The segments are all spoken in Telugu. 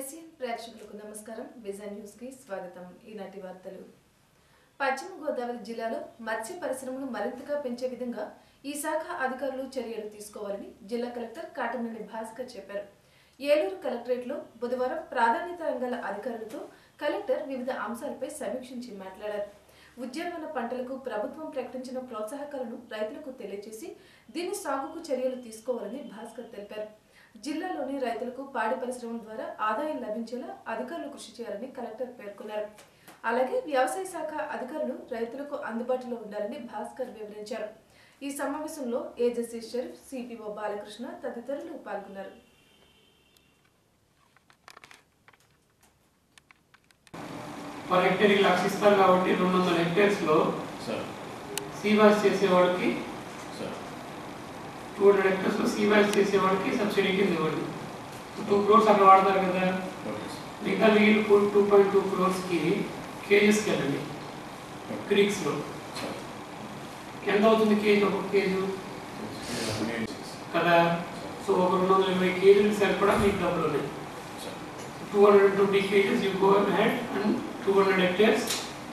ఎస్సీఎన్ ప్రేక్షకులకు నమస్కారం విజన్ న్యూస్ కి స్వాగతం ఈనాటి వార్తలు పశ్చిమ గోదావరి జిల్లాలో మత్స్య పరిశ్రమను మరింతగా పెంచే విధంగా ఈ శాఖ అధికారులు చర్యలు తీసుకోవాలని జిల్లా కలెక్టర్ కాటమనేని భాస్కర్ చెప్పారు ఏలూరు కలెక్టరేట్లో బుధవారం ప్రాధాన్యత రంగాల అధికారులతో కలెక్టర్ వివిధ అంశాలపై సమీక్షించి మాట్లాడారు ఉద్యానవన పంటలకు ప్రభుత్వం ప్రకటించిన ప్రోత్సాహకాలను రైతులకు తెలియజేసి దీని సాగుకు చర్యలు తీసుకోవాలని భాస్కర్ తెలిపారు జిల్లాలోని రైతులకు పాడి పరిశ్రమ ద్వారా ఆదాయం లభించేలా అధికారులు కృషి చేయాలని కలెక్టర్ పేర్కొన్నారు అలాగే వ్యవసాయ శాఖ అధికారులు రైతులకు అందుబాటులో ఉండాలని భాస్కర్ వివరించారు ఈ సమావేశంలో ఏజెసీ షరీఫ్ సిపిఓ బాలకృష్ణ తదితరులు పాల్గొన్నారు పర్ హెక్టేర్కి లక్ష ఇస్తారు కాబట్టి రెండు వందల హెక్టేర్స్లో సార్ సీవాస్ చేసేవాడికి సార్ టూ హండ్రెడ్ హెక్టర్స్లో సీవాస్ చేసేవాడికి సబ్సిడీ కింద ఇవ్వండి టూ క్రోర్స్ అట్లా వాడతారు కదా ఓకే సార్ మిగతా మిగిలిన టూ పాయింట్ టూ క్రోర్స్కి కేజెస్కి వెళ్ళండి క్రీక్స్లో సార్ ఎంత అవుతుంది కేజీ ఒక కేజీ హండ్రెడ్ సిక్స్ కదా సో ఒక రెండు వందల ఇరవై కేజీలు సరిపడా మీకు డబ్బులు ఉన్నాయి sir two hundred twenty KGs you go head and two hundred hectares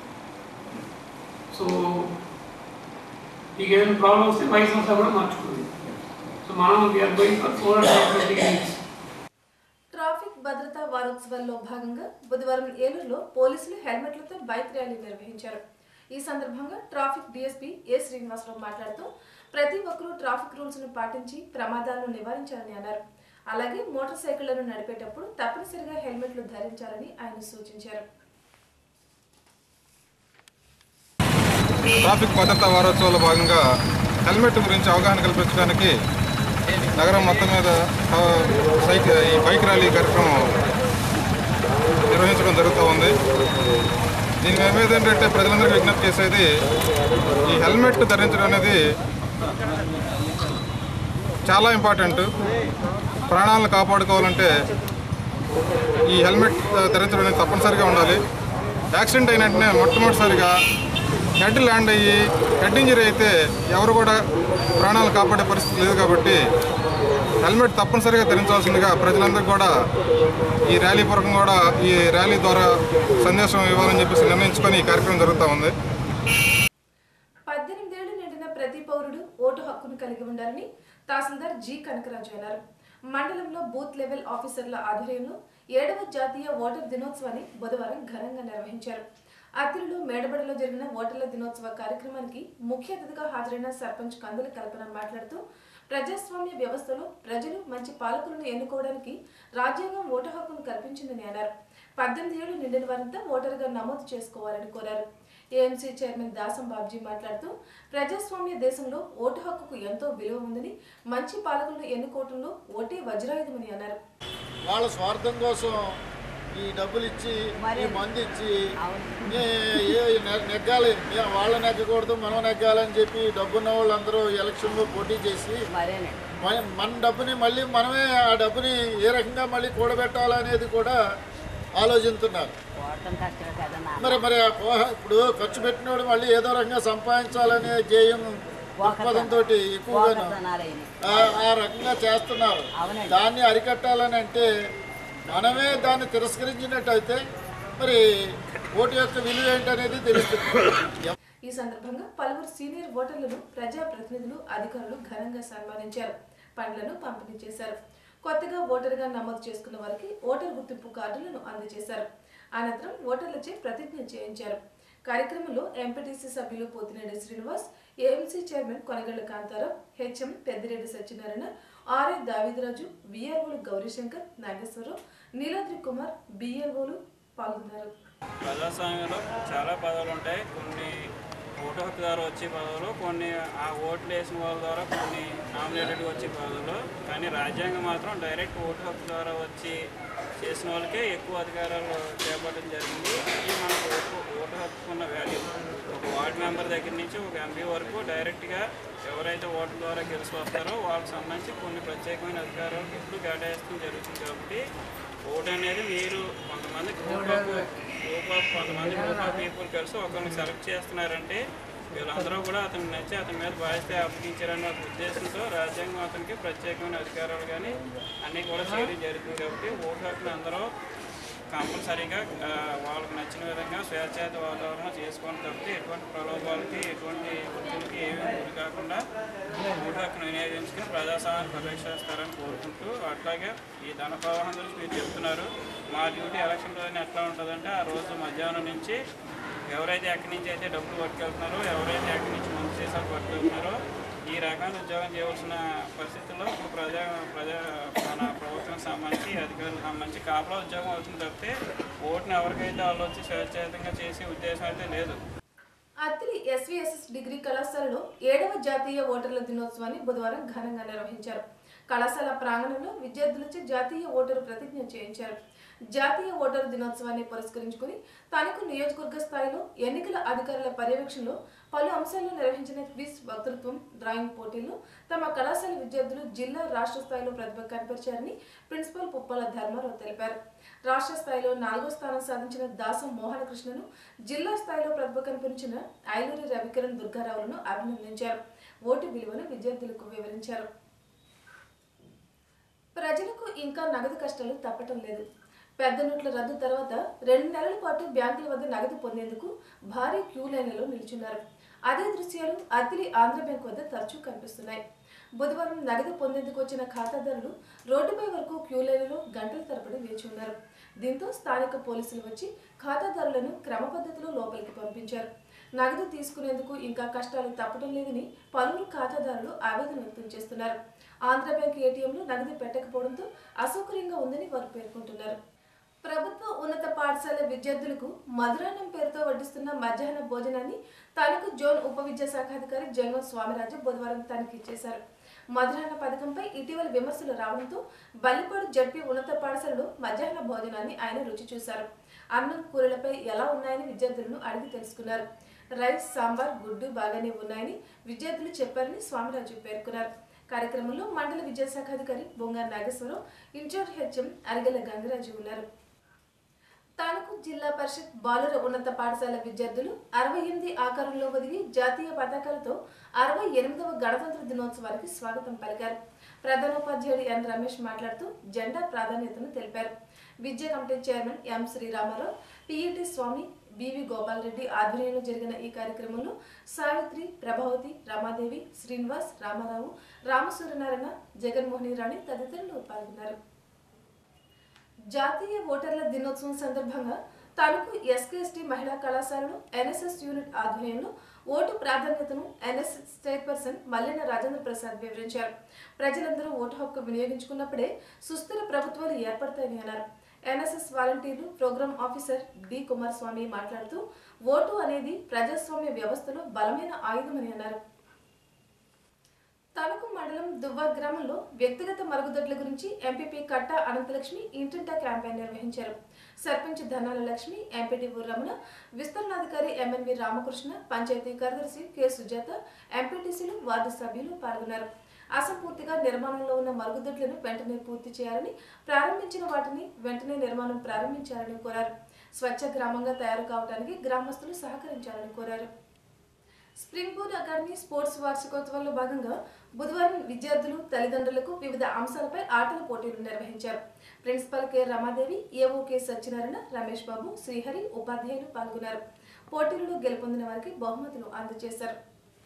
so మీకు ఏదైనా ప్రాబ్లం వస్తే వైస్ వర్సా కూడా మార్చుకోండి సో మనం we are going for four hundred twenty KGs traffic భద్రతా వారోత్సవాల్లో భాగంగా బుధవారం ఏలూరులో పోలీసులు హెల్మెట్లతో బైక్ ర్యాలీ నిర్వహించారు ఈ సందర్భంగా ట్రాఫిక్ డీఎస్పీ ఏ శ్రీనివాసరావు మాట్లాడుతూ ప్రతి ఒక్కరూ ట్రాఫిక్ రూల్స్ ను పాటించి ప్రమాదాలను నివారించాలని అన్నారు అలాగే మోటార్ సైకిళ్లను నడిపేటప్పుడు తప్పనిసరిగా హెల్మెట్లు ధరించాలని ఆయన సూచించారు ట్రాఫిక్ భద్రతా వారోత్సవాల భాగంగా హెల్మెట్ గురించి అవగాహన కల్పించడానికి నగరం మొత్తం మీద ఆ, సైకిల్ ఈ బైక్ ర్యాలీ కార్యక్రమం నిర్వహించడం జరుగుతూ ఉంది దీనికి మేము ఏంటంటే ప్రజలందరికీ విజ్ఞప్తి చేసేది ఈ హెల్మెట్ ధరించడం అనేది చాలా ఇంపార్టెంట్ ప్రాణాలను కాపాడుకోవాలంటే ఈ హెల్మెట్ ధరించడం అనేది తప్పనిసరిగా ఉండాలి యాక్సిడెంట్ అయిన వెంటనే మొట్టమొదటిసారిగా హెడ్ ల్యాండ్ అయ్యి హెడ్ ఇంజరీ అయితే ఎవరు కూడా ప్రాణాలు కాపాడే పరిస్థితి లేదు కాబట్టి హెల్మెట్ తప్పనిసరిగా ధరించాల్సిందిగా ప్రజలందరికీ కూడా ఈ ర్యాలీ పూర్వకంగా కూడా ఈ ర్యాలీ ద్వారా సందేశం ఇవ్వాలని చెప్పేసి నిర్ణయించుకొని ఈ కార్యక్రమం జరుగుతూ ఉంది పద్దెనిమిదేళ్లు నిండిన ప్రతి పౌరుడు ఓటు హక్కును కలిగి ఉండాలని తహసీల్దార్ జి కనకరాజు అన్నారు మండలంలో బూత్ లెవెల్ ఆఫీసర్ల ఆధ్వర్యంలో ఏడవ జాతీయ ఓటర్ దినోత్సవాన్ని బుధవారం ఘనంగా నిర్వహించారు అత్తిరిలో మేడబడిలో జరిగిన ఓటర్ల దినోత్సవ కార్యక్రమానికి ముఖ్య అతిథిగా హాజరైన సర్పంచ్ కందుల కల్పన మాట్లాడుతూ ప్రజాస్వామ్య వ్యవస్థలో ప్రజలు మంచి పాలకులను ఎన్నుకోవడానికి రాజ్యాంగం ఓటు హక్కును కల్పించిందని అన్నారు పద్దెనిమిది ఏళ్లు నిండిన వారంతా ఓటరుగా నమోదు చేసుకోవాలని కోరారు ఏఎంసీ చైర్మన్ దాసం బాబ్జీ మాట్లాడుతూ ప్రజాస్వామ్య దేశంలో ఓటు హక్కుకు ఎంతో విలువ ఉందని మంచి పాలకులను ఎన్నుకోవటంలో ఓటే వజ్రాయుధమని అన్నారు వాళ్ళ స్వార్థం కోసం ఈ డబ్బులు ఇచ్చి ఈ మంది ఇచ్చి ఏ- ఏ నె- నెగ్గాలి ఏ వాళ్ళ నెగ్గకూడదు మనం నెగ్గాలని చెప్పి డబ్బున్న వాళ్ళందరూ ఎలక్షన్లో పోటీ చేసి మన- మన డబ్బుని మళ్ళీ మనమే ఆ డబ్బుని ఏ రకంగా మళ్ళీ కూడబెట్టాలనేది కూడా ఆలోచిస్తున్నారు పోవటం కష్టమే కదా నాన్న. మరి మరి ఆ పోహ- ఇప్పుడు ఖర్చు పెట్టినోడు మళ్ళీ ఏదో రకంగా సంపాదించాలనే ధ్యేయం దృక్పథంతో ఎక్కువగాను పోగొట్టుతున్నారు ఈయన. ఆ- ఆ రకంగా చేస్తున్నారు అవునండి. దాన్ని అరికట్టాలని అంటే మనమే దాన్ని తిరస్కరించినట్టయితే మరి ఓటు యొక్క విలువ ఏంటనేది తెలుస్తుంది ఈ సందర్భంగా పలువురు సీనియర్ ఓటర్లను ప్రజా ప్రతినిధులు అధికారులు ఘనంగా సన్మానించారు పండ్లను పంపిణీ చేశారు కొత్తగా ఓటరుగా నమోదు చేసుకున్న వారికి ఓటర్ గుర్తింపు కార్డులను అందజేశారు అనంతరం ఓటర్లచే ప్రతిజ్ఞ చేయించారు కార్యక్రమంలో ఎంపీటీసీ సభ్యులు Pothineni Srinivas AMC chairman Konagalla Kantha Rao HM Peddireddy Satyanarayana RA Davidaraju విఆర్ఓలు గౌరీశంకర్ నాగేశ్వరరావు నీలాద్రి కుమార్ బిఎల్ఓలు పాల్గొన్నారు ప్రజాస్వామ్యంలో చాలా పదవులు ఉంటాయి కొన్ని ఓటు హక్కు ద్వారా వచ్చే పదవులు కొన్ని ఆ ఓట్లు వేసిన వాళ్ళ ద్వారా కొన్ని నామినేటెడ్గా వచ్చే పదవులు కానీ రాజ్యాంగం మాత్రం డైరెక్ట్ ఓటు హక్కు ద్వారా వచ్చి చేసిన వాళ్ళకే ఎక్కువ అధికారాలు చేపట్టడం జరిగింది ఇది మనకు ఓటు ఓటు హక్కు ఉన్న వాల్యూ ఒక వార్డ్ మెంబర్ దగ్గర నుంచి ఒక ఎంపీ వరకు డైరెక్ట్గా ఎవరైతే ఓట్ల ద్వారా గెలిచి వస్తారో వాళ్ళకి సంబంధించి కొన్ని ప్రత్యేకమైన అధికారాలు ఇప్పుడు కేటాయిస్తడం జరుగుతుంది కాబట్టి ఓట్ అనేది మీరు కొంతమంది గ్రూప్ ఆఫ్ గ్రూప్ ఆఫ్ కొంతమంది గ్రూప్ ఆఫ్ పీపుల్ కలిసి ఒకరిని సెలెక్ట్ చేస్తున్నారంటే వీళ్ళందరూ కూడా అతను నచ్చి అతని మీద బాధ్యత అప్పగించారన్న ఒక ఉద్దేశంతో రాజ్యాంగం అతనికి ప్రత్యేకమైన అధికారాలు కానీ అన్నీ కూడా చేయడం జరుగుతుంది కాబట్టి ఓటు హక్కును అందరూ కంపల్సరీగా ఆ, వాళ్ళకి నచ్చిన విధంగా స్వేచ్ఛాత వాతావరణం చేసుకొని తప్పితే ఎటువంటి ప్రలోభాలకి ఎటువంటి ఒత్తిడికి ఏమీ గురి కాకుండా ఓటు హక్కును వినియోగించుకుని ప్రజాస్వామ్యాన్ని పరిరక్షిస్తారని కోరుకుంటూ అట్లాగే ఈ ధన ప్రవాహం గురించి మీరు చెప్తున్నారు మా డ్యూటీ ఎలక్షన్ రోజున ఎట్లా ఉంటుందంటే ఆ రోజు మధ్యాహ్నం నుంచి ఎవరైతే ఎక్కడి నుంచి అయితే డబ్బులు పట్టుకెళ్తున్నారో ఎవరైతే ఎక్కడి నుంచి మంచి సీసాలు పట్టుకెళ్తున్నారో ఈ రకమైన ఉద్యోగం చేయవలసిన పరిస్థితుల్లో ఇప్పుడు ప్రజా ప్రజా మన ప్రభుత్వం సంబంధించి అధికారులకు సంబంధించి కాపలా ఉద్యోగం అవుతుంది తప్పితే ఓటుని ఎవరికైతే వాళ్ళు వచ్చి స్వేచ్ఛాయుతంగా చేసే ఉద్దేశం అయితే లేదు అత్తిలి ఎస్వీఎస్ఎస్ డిగ్రీ కళాశాలలో ఏడవ జాతీయ ఓటర్ల దినోత్సవాన్ని బుధవారం ఘనంగా నిర్వహించారు కళాశాల ప్రాంగణంలో విద్యార్థులచే జాతీయ ఓటరు ప్రతిజ్ఞ చేయించారు జాతీయ ఓటరు దినోత్సవాన్ని పురస్కరించుకుని తణుకు నియోజకవర్గ స్థాయిలో ఎన్నికల అధికారుల పర్యవేక్షణలో పలు అంశాల్లో నిర్వహించిన క్విజ్ వక్తృత్వం డ్రాయింగ్ పోటీల్లో తమ కళాశాల విద్యార్థులు జిల్లా రాష్ట్ర స్థాయిలో ప్రతిభ కనపరిచారని ప్రిన్సిపల్ పుప్పల ధర్మారావు తెలిపారు రాష్ట్ర స్థాయిలో నాలుగో స్థానం సాధించిన దాసం మోహనకృష్ణను జిల్లా స్థాయిలో ప్రతిభ కనిపించిన ఐలూరి రవికిరణ్ దుర్గారావులను అభినందించారు ఓటు విలువను విద్యార్థులకు వివరించారు ప్రజలకు ఇంకా నగదు కష్టాలు తప్పటం లేదు పెద్ద నోట్ల రద్దు తర్వాత రెండు నెలల పాటు బ్యాంకుల వద్ద నగదు పొందేందుకు భారీ క్యూ లైన్లలో నిల్చున్నారు అదే దృశ్యాలు అతిలి ఆంధ్ర బ్యాంక్ వద్ద తరచూ కనిపిస్తున్నాయి బుధవారం నగదు పొందేందుకు వచ్చిన ఖాతాదారులు రోడ్డుపై వరకు క్యూ లైన్లలో గంటల తరబడి వేచి ఉన్నారు దీంతో స్థానిక పోలీసులు వచ్చి ఖాతాదారులను క్రమ పద్ధతిలో లోపలికి పంపించారు నగదు తీసుకునేందుకు ఇంకా కష్టాలు తప్పడం లేదని పలువురు ఖాతాదారులు ఆవేదన వ్యక్తం చేస్తున్నారు ఆంధ్ర బ్యాంక్ ఏటీఎంలో నగదు పెట్టకపోవడంతో అసౌకర్యంగా ఉందని వారు పేర్కొంటున్నారు ప్రభుత్వ ఉన్నత పాఠశాల విద్యార్థులకు మధురాన్నం పేరుతో వడ్డిస్తున్న మధ్యాహ్న భోజనాన్ని తణుకు జోన్ ఉప విద్యాశాఖాధికారి జంగం స్వామిరాజు బుధవారం తనిఖీ చేశారు మధురాన్న పథకంపై ఇటీవల విమర్శలు రావడంతో బల్లిపాడు జడ్పీ ఉన్నత పాఠశాలలో మధ్యాహ్న భోజనాన్ని ఆయన రుచి చూశారు అన్నం కూరలపై ఎలా ఉన్నాయని విద్యార్థులను అడిగి తెలుసుకున్నారు రైస్ సాంబార్ గుడ్డు బాగానే ఉన్నాయని విద్యార్థులు చెప్పారని స్వామిరాజు పేర్కొన్నారు కార్యక్రమంలో మండల విద్యాశాఖాధికారి బొంగారు నాగేశ్వరరావు ఇన్ఛార్జ్ హెచ్ఎం అరిగెల గంగరాజు ఉన్నారు తణుకు జిల్లా పరిషత్ బాలుర ఉన్నత పాఠశాల విద్యార్థులు అరవై ఎనిమిది ఆకారంలో ఒదిగి జాతీయ పతాకాలతో అరవై ఎనిమిదవ గణతంత్ర దినోత్సవానికి స్వాగతం పలికారు ప్రధానోపాధ్యాయుడు ఎన్ రమేష్ మాట్లాడుతూ జెండా ప్రాధాన్యతను తెలిపారు విద్యా committee chairman M Sriramarao PET Swamy BV Gopal Reddy ఆధ్వర్యంలో జరిగిన ఈ కార్యక్రమంలో సావిత్రి ప్రభావతి రమాదేవి శ్రీనివాస్ రామారావు రామసూర్యనారాయణ జగన్మోహని రాణి తదితరులు పాల్గొన్నారు జాతీయ ఓటర్ల దినోత్సవం సందర్భంగా తణుకు ఎస్కేఎస్టీ మహిళా కళాశాలలో ఎన్ఎస్ఎస్ యూనిట్ ఆధ్వర్యంలో ఓటు ప్రాధాన్యతను ఎన్ఎస్ఎస్ చైర్పర్సన్ మల్లెన రాజేంద్ర ప్రసాద్ వివరించారు ప్రజలందరూ ఓటు హక్కు వినియోగించుకున్నప్పుడే సుస్థిర ప్రభుత్వాలు ఏర్పడతాయని అన్నారు ఎన్ఎస్ఎస్ వాలంటీర్లు ప్రోగ్రామ్ ఆఫీసర్ డి కుమారస్వామి మాట్లాడుతూ ఓటు అనేది ప్రజాస్వామ్య వ్యవస్థలో బలమైన ఆయుధమని అన్నారు తణుకు మండలం దువ్వార్ గ్రామంలో వ్యక్తిగత మరుగుదొడ్ల గురించి ఎంపీపీ కట్ట అనంతలక్ష్మి ఇంటింటా క్యాంపెయిన్ నిర్వహించారు సర్పంచ్ ధనాల లక్ష్మి ఎంపీటీఓ రమణ విస్తరణాధికారి ఎంఎన్వి రామకృష్ణ పంచాయతీ కార్యదర్శి కె సుజాత ఎంపీటీసీలు వార్డు సభ్యులు పాల్గొన్నారు అసంపూర్తిగా నిర్మాణంలో ఉన్న మరుగుదొడ్లను వెంటనే పూర్తి చేయాలని ప్రారంభించిన వాటిని వెంటనే నిర్మాణం ప్రారంభించాలని కోరారు స్వచ్ఛ గ్రామంగా తయారు కావడానికి గ్రామస్తులు సహకరించాలని కోరారు స్ప్రింగ్ బోర్డ్ అకాడమీ స్పోర్ట్స్ వార్షికోత్సవంలో భాగంగా బుధవారం విద్యార్థులు తల్లిదండ్రులకు వివిధ అంశాలపై ఆటల పోటీలు నిర్వహించారు principal K Ramadevi AO K Satyanarayana Ramesh Babu Srihari ఉపాధ్యాయులు పాల్గొన్నారు పోటీలలో గెలుపొందిన వారికి బహుమతులు అందజేశారు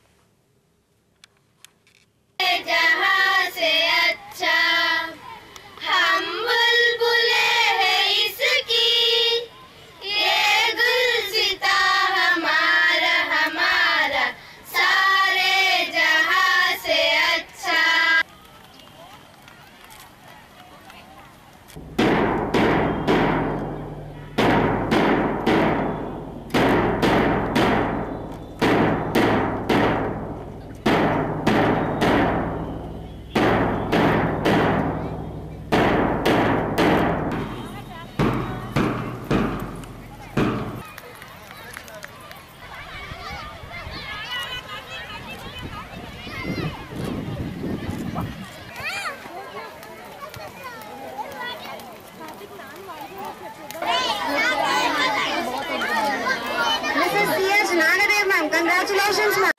जहाँ से अच्छा हम बुलबुले हैं इसकी ये गुलसिता हमारा हमारा सारे जहाँ से अच्छा Mrs. C.S. Nagadev ma'am, congratulations ma'am.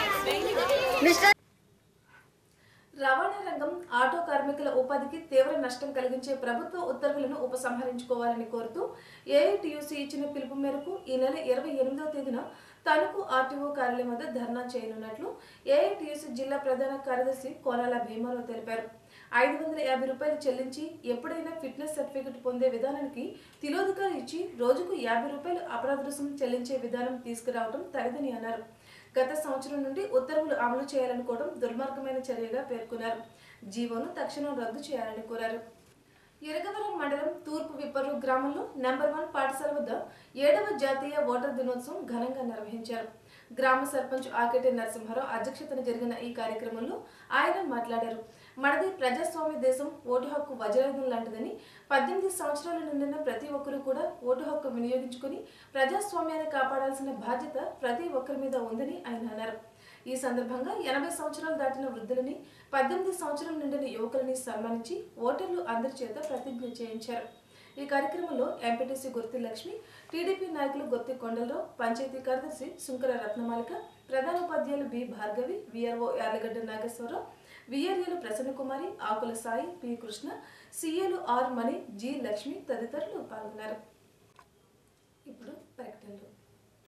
Mr. రవాణా రంగం ఆటో కార్మికుల ఉపాధికి తీవ్ర నష్టం నష్టం కలిగించే ప్రభుత్వ ఉత్తర్వులను ఉపసంహరించుకోవాలని కోరుతూ ఏఐటియుసి ఇచ్చిన పిలుపు మేరకు ఈ నెల ఇరవై ఎనిమిదవ తేదీన తణుకు ఆర్టీఓ కార్యాలయం వద్ద ధర్నా చేయనున్నట్లు ఏఐటియుసి జిల్లా ప్రధాన కార్యదర్శి కోనాల భీమారావు తెలిపారు ఐదు వందల యాభై రూపాయలు చెల్లించి ఎప్పుడైనా ఫిట్నెస్ సర్టిఫికెట్ పొందే విధానానికి తిలోదకాలు ఇచ్చి రోజుకు యాభై రూపాయలు అపరాధ రుసుం చెల్లించే విధానం తీసుకురావడం తగదని అన్నారు గత సంవత్సరం నుండి ఉత్తర్వులు అమలు చేయాలనుకోవడం దుర్మార్గమైన చర్యగా పేర్కొన్నారు జీవోను తక్షణం రద్దు చేయాలని కోరారు ఎరగవరం మండలం తూర్పు విప్పరు గ్రామంలో నెంబర్ వన్ పాఠశాల వద్ద ఏడవ జాతీయ ఓటర్ దినోత్సవం ఘనంగా నిర్వహించారు గ్రామ సర్పంచ్ ఆకెటి నరసింహారావు అధ్యక్షతన జరిగిన ఈ కార్యక్రమంలో ఆయన మాట్లాడారు మనది ప్రజాస్వామ్య దేశం ఓటు హక్కు వజ్రాయుధం లాంటిదని పద్దెనిమిది సంవత్సరాలు నిండిన ప్రతి ఒక్కరూ కూడా ఓటు హక్కు వినియోగించుకుని ప్రజాస్వామ్యాన్ని కాపాడాల్సిన బాధ్యత ప్రతి ఒక్కరి మీద ఉందని ఆయన అన్నారు ఈ సందర్భంగా ఎనభై సంవత్సరాలు దాటిన వృద్ధులని పద్దెనిమిది సంవత్సరాలు నిండిన యువకులని సన్మానించి ఓటర్లు అందరి చేత ప్రతిజ్ఞ చేయించారు ఈ కార్యక్రమంలో ఎంపీటీసీ గుర్తి లక్ష్మి టీడీపీ నాయకులు గుర్తి కొండలరావు పంచాయతీ కార్యదర్శి శుంకర రత్నమాలిక ప్రధాన ఉపాధ్యాయులు బి భార్గవి విఆర్ఓ యార్లగడ్డ నాగేశ్వరరావు విఆర్ఏలు ప్రసన్నకుమారి ఆకుల సాయి పి కృష్ణ సిఏలు ఆర్ మణి జి లక్ష్మి తదితరులు పాల్గొన్నారు ఇప్పుడు ప్రకటనలు